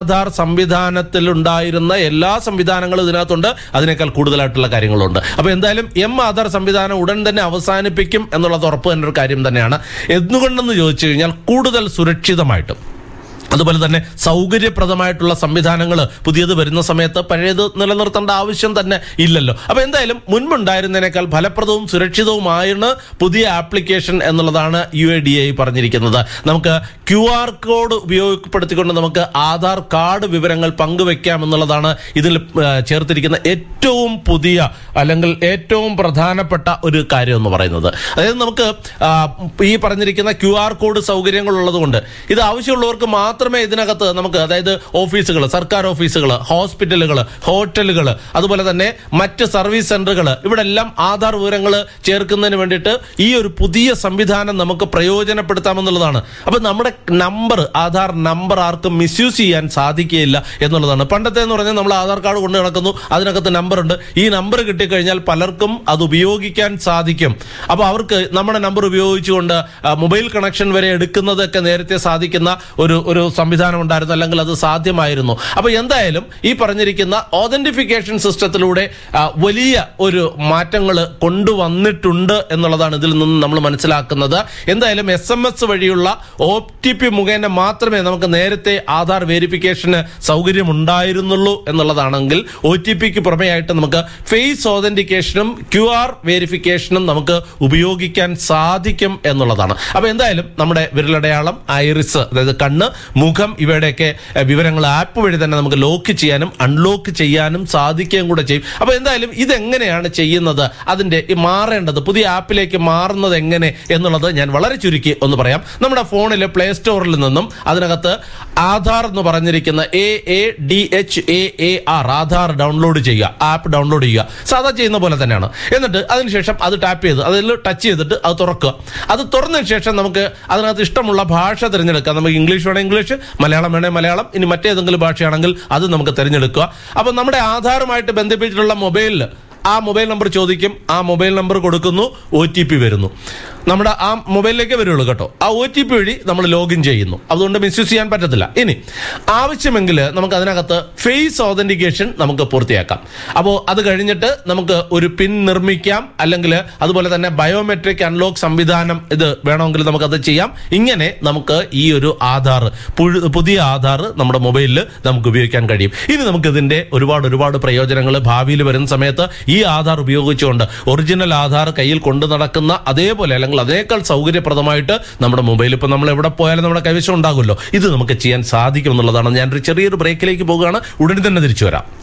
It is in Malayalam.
ആധാർ സംവിധാനത്തിൽ ഉണ്ടായിരുന്ന എല്ലാ സംവിധാനങ്ങളും ഇതിനകത്തുണ്ട് അതിനേക്കാൾ കൂടുതലായിട്ടുള്ള കാര്യങ്ങളുണ്ട് അപ്പൊ എന്തായാലും എം ആധാർ സംവിധാനം ഉടൻ തന്നെ അവസാനിപ്പിക്കും എന്നുള്ളത് ഉറപ്പ് തന്നെ ഒരു കാര്യം തന്നെയാണ് എന്തുകൊണ്ടെന്ന് ചോദിച്ചു കഴിഞ്ഞാൽ കൂടുതൽ സുരക്ഷിതമായിട്ടും അതുപോലെ തന്നെ സൗകര്യപ്രദമായിട്ടുള്ള സംവിധാനങ്ങൾ പുതിയത് വരുന്ന സമയത്ത് പഴയത് നിലനിർത്തേണ്ട ആവശ്യം തന്നെ ഇല്ലല്ലോ അപ്പൊ എന്തായാലും മുൻപുണ്ടായിരുന്നതിനേക്കാൾ ഫലപ്രദവും സുരക്ഷിതവുമാണ് പുതിയ ആപ്ലിക്കേഷൻ എന്നുള്ളതാണ് യു എ ഡി ഐ പറഞ്ഞിരിക്കുന്നത് നമുക്ക് ക്യു ആർ കോഡ് ഉപയോഗപ്പെടുത്തിക്കൊണ്ട് നമുക്ക് ആധാർ കാർഡ് വിവരങ്ങൾ പങ്കുവെക്കാം എന്നുള്ളതാണ് ഇതിൽ ആ, ചേർത്തിരിക്കുന്ന ഏറ്റവും പുതിയ അല്ലെങ്കിൽ ഏറ്റവും പ്രധാനപ്പെട്ട ഒരു കാര്യം എന്ന് പറയുന്നത് അതായത് നമുക്ക് ആ, ഈ പറഞ്ഞിരിക്കുന്ന ക്യു ആർ കോഡ് സൗകര്യങ്ങൾ ഉള്ളതുകൊണ്ട് ഇത് ആവശ്യമുള്ളവർക്ക് മാത്രമേ ഇതിനകത്ത് നമുക്ക് അതായത് ഓഫീസുകൾ സർക്കാർ ഓഫീസുകൾ ഹോസ്പിറ്റലുകൾ ഹോട്ടലുകൾ അതുപോലെ തന്നെ മറ്റ് സർവീസ് സെന്ററുകൾ ഇവിടെ എല്ലാം ആധാർ വിവരങ്ങൾ ചേർക്കുന്നതിന് വേണ്ടിയിട്ട് ഈ ഒരു പുതിയ സംവിധാനം നമുക്ക് പ്രയോജനപ്പെടുത്താമെന്നുള്ളതാണ് അപ്പൊ നമ്മുടെ നമ്പർ ആധാർ നമ്പർ ആർക്കും മിസ്യൂസ് ചെയ്യാൻ സാധിക്കുകയില്ല എന്നുള്ളതാണ് പണ്ടത്തെ എന്ന് പറഞ്ഞാൽ നമ്മൾ ആധാർ കാർഡ് കൊണ്ട് നടക്കുന്നു അതിനകത്ത് നമ്പർ ഉണ്ട് ഈ നമ്പർ കിട്ടിക്കഴിഞ്ഞാൽ പലർക്കും അത് ഉപയോഗിക്കാൻ സാധിക്കും അപ്പൊ അവർക്ക് നമ്മുടെ നമ്പർ ഉപയോഗിച്ചുകൊണ്ട് ആ, മൊബൈൽ കണക്ഷൻ വരെ എടുക്കുന്നതൊക്കെ നേരത്തെ സാധിക്കുന്ന ഒരു ഒരു സംവിധാനം ഉണ്ടായിരുന്നു അല്ലെങ്കിൽ അത് സാധ്യമായിരുന്നു അപ്പൊ എന്തായാലും ഈ പറഞ്ഞിരിക്കുന്ന ഓതന്റിഫിക്കേഷൻ സിസ്റ്റത്തിലൂടെ ആ, വലിയ ഒരു മാറ്റങ്ങൾ കൊണ്ടുവന്നിട്ടുണ്ട് എന്നുള്ളതാണ് ഇതിൽ നിന്ന് നമ്മൾ മനസ്സിലാക്കുന്നത് എന്തായാലും എസ് എം എസ് വഴിയുള്ള ഒ ടി പി മുഖേന മാത്രമേ നമുക്ക് നേരത്തെ ആധാർ വേരിഫിക്കേഷന് സൗകര്യം ഉണ്ടായിരുന്നുള്ളൂ എന്നുള്ളതാണെങ്കിൽ ഒ ടി പിക്ക് പുറമെയായിട്ട് നമുക്ക് ഫേസ് ഓതന്റിക്കേഷനും ക്യു ആർ വേരിഫിക്കേഷനും നമുക്ക് ഉപയോഗിക്കാൻ സാധിക്കും എന്നുള്ളതാണ് അപ്പൊ എന്തായാലും നമ്മുടെ വിരലടയാളം ഐറിസ് അതായത് കണ്ണ് മുഖം ഇവയുടെയൊക്കെ എഹ്, വിവരങ്ങൾ ആപ്പ് വഴി തന്നെ നമുക്ക് ലോക്ക് ചെയ്യാനും അൺലോക്ക് ചെയ്യാനും സാധിക്കുകയും കൂടെ ചെയ്യും അപ്പൊ എന്തായാലും ഇതെങ്ങനെയാണ് ചെയ്യുന്നത് അതിന്റെ ഈ മാറേണ്ടത് പുതിയ ആപ്പിലേക്ക് മാറുന്നത് എങ്ങനെ എന്നുള്ളത് ഞാൻ വളരെ ചുരുക്കി ഒന്ന് പറയാം നമ്മുടെ ഫോണിലെ പ്ലേ സ്റ്റോറിൽ നിന്നും അതിനകത്ത് ആധാർ എന്ന് പറഞ്ഞിരിക്കുന്ന A A D H A A R Aadhaar download ചെയ്യുക ആപ്പ് ഡൗൺലോഡ് ചെയ്യുക സാധാ ചെയ്യുന്ന പോലെ തന്നെയാണ് എന്നിട്ട് അതിനുശേഷം അത് ടാപ്പ് ചെയ്ത് അതിൽ ടച്ച് ചെയ്തിട്ട് അത് തുറക്കുക അത് തുറന്നതിന് ശേഷം നമുക്ക് അതിനകത്ത് ഇഷ്ടമുള്ള ഭാഷ തിരഞ്ഞെടുക്കാം നമുക്ക് ഇംഗ്ലീഷ് വേണേൽ ഇംഗ്ലീഷ് മലയാളം വേണേൽ മലയാളം ഇനി മറ്റേതെങ്കിലും ഭാഷയാണെങ്കിൽ അത് നമുക്ക് തിരഞ്ഞെടുക്കുക അപ്പം നമ്മുടെ ആധാറുമായിട്ട് ബന്ധിപ്പിച്ചിട്ടുള്ള മൊബൈലിൽ ആ മൊബൈൽ നമ്പർ ചോദിക്കും ആ മൊബൈൽ നമ്പർ കൊടുക്കുന്നു ഒ ടി പി വരുന്നു നമ്മുടെ ആ മൊബൈലിലേക്ക് വരുള്ളൂ കേട്ടോ ആ ഒ ടി പി വഴി നമ്മൾ ലോഗിൻ ചെയ്യുന്നു അതുകൊണ്ട് മിസ്യൂസ് ചെയ്യാൻ പറ്റത്തില്ല ഇനി ആവശ്യമെങ്കിൽ നമുക്ക് അതിനകത്ത് ഫേസ് ഓതന്റിക്കേഷൻ നമുക്ക് പൂർത്തിയാക്കാം അപ്പോൾ അത് കഴിഞ്ഞിട്ട് നമുക്ക് ഒരു പിൻ നിർമ്മിക്കാം അല്ലെങ്കിൽ അതുപോലെ തന്നെ ബയോമെട്രിക് അൺലോക്ക് സംവിധാനം ഇത് വേണമെങ്കിൽ നമുക്ക് അത് ചെയ്യാം ഇങ്ങനെ നമുക്ക് ഈ ഒരു ആധാർ പുഴു- പുതിയ ആധാർ നമ്മുടെ മൊബൈലിൽ നമുക്ക് ഉപയോഗിക്കാൻ കഴിയും ഇനി നമുക്ക് ഇതിന്റെ ഒരുപാട് ഒരുപാട് പ്രയോജനങ്ങൾ ഭാവിയിൽ വരുന്ന സമയത്ത് ഈ ആധാർ ഉപയോഗിച്ചുകൊണ്ട് ഒറിജിനൽ ആധാർ കയ്യിൽ കൊണ്ടു നടക്കുന്ന അതേപോലെ അല്ലെങ്കിൽ അതേക്കാൾ സൗകര്യപ്രദമായിട്ട് നമ്മുടെ മൊബൈൽ ഇപ്പൊ നമ്മൾ എവിടെ പോയാലും നമ്മുടെ കൈവശം ഉണ്ടാകുമല്ലോ ഇത് നമുക്ക് ചെയ്യാൻ സാധിക്കും എന്നുള്ളതാണ് ഞാനൊരു ചെറിയൊരു ബ്രേക്കിലേക്ക് പോകുകയാണ് ഉടനെ തന്നെ തിരിച്ചു വരാം